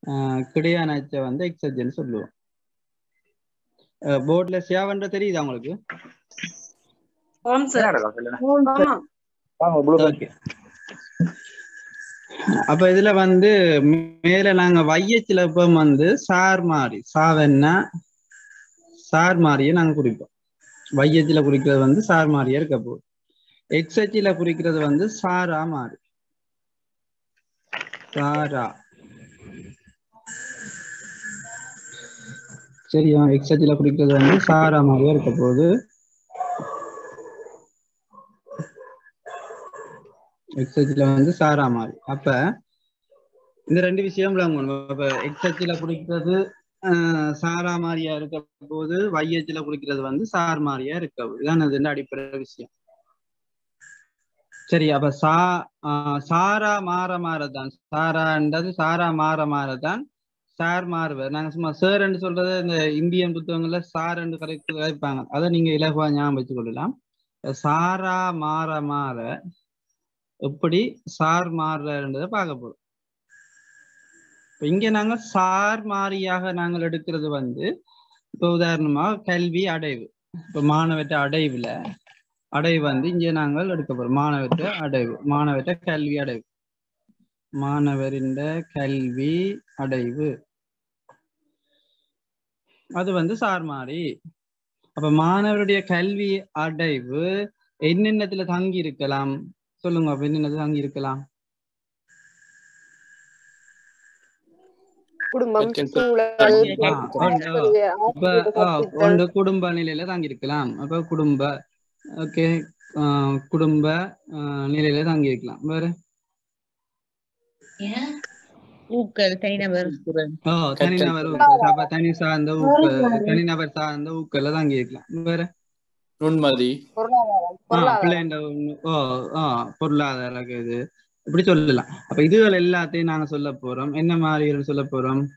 ஆஹ் கிடையான அச்சை வந்து எக்ஸஜ்னு சொல்லுவோம் போர்ட்ல சேவன்ற தெரியுதா உங்களுக்கு ஆம் சார் என்னடா சொல்லுங்க ஆமா வாங்க ப்ளூ ஓகே அப்ப இதுல வந்து மேல நாங்க வையச்சில இப்ப வந்து சார் மாறி சாவென்னா சார் மாறியை நாங்க குறிப்போம் வையச்சில குறிக்கிறது வந்து சார் மாறியா இருக்க போகுது எக்ஸச்சில குறிக்கிறது வந்து சாரா மாறி சாரா சரியா எக்ஸச்சில குறிக்கிறது வந்து சாரா மாறியா இருக்க போகுது எக்ஸச்சில வந்து சாரா மாறி அப்ப இந்த ரெண்டு விஷயம் விளங்கணும் அப்ப எக்ஸச்சில குறிக்கிறது ஆஹ், சாரா மாறியா இருக்க போது வையச்சில குறிக்கிறது வந்து சார் மாறியா இருக்க போகுது இதான் அது வந்து அடிப்படை விஷயம் சரி அப்ப சா ஆஹ், சாரா மாற மாறதான் சாரான்றது சாரா மாற மாறதான் சார் மாறுவர் நாங்க சும்மா சார்ன்னு சொல்றது இந்த இந்தியன் புத்தகங்கள்ல சார்ன்னு கரெக்ட் கரைப்பாங்க அதை நீங்க இலகுவா ஞாபகம் வச்சுக் கொள்ளலாம் சாரா மாற மாற எப்படி சார் மாறுறன்றதை பார்க்க போறோம் இப்ப இங்க நாங்க சார் மாறியாக நாங்கள் எடுக்கிறது வந்து இப்ப உதாரணமா கல்வி அடைவு இப்ப மாணவற்ற அடைவுல அடைவு வந்து இங்க நாங்கள் எடுக்க போறோம் மாணவற்ற அடைவு மாணவற்ற கல்வி அடைவு மாணவரின் கல்வி அடைவு அது வந்து சார் மாறி அப்ப மாணவருடைய கல்வி அடைவு என்னென்னத்துல தங்கி இருக்கலாம் சொல்லுங்க அப்ப என்னென்னது தங்கி இருக்கலாம் குடும்பம் Second சூழல் ஆ, பெற்றோர், ஒன்று, இப்ப ஆசிரியர், ஆ, கற்பித்தல். ஒன்று குடும்ப நிலையில தங்கி இருக்கலாம் அப்ப குடும்ப ஓகே குடும்ப ஆ, நிலையில தங்கி இருக்கலாம் வேற ஊக்கல் தனிநபர் ஓ தனிநபர் ஊக்கல் அப்ப தனி சார்ந்த ஊக்கல் தனிநபர் சார்ந்த ஊக்கல்ல தங்கி இருக்கலாம் வேற நுண்மதி பொருளாதாரம் ஆ, பொருளாதாரம் பிள்ளைண்ட ஒண்ணு- ஓ ஆ பொருளாதார இது இப்படி சொல்லலாம் அப்ப இதுகள் எல்லாத்தையும் நாங்க சொல்ல போறோம் என்ன மாதிரி சொல்ல போறோம்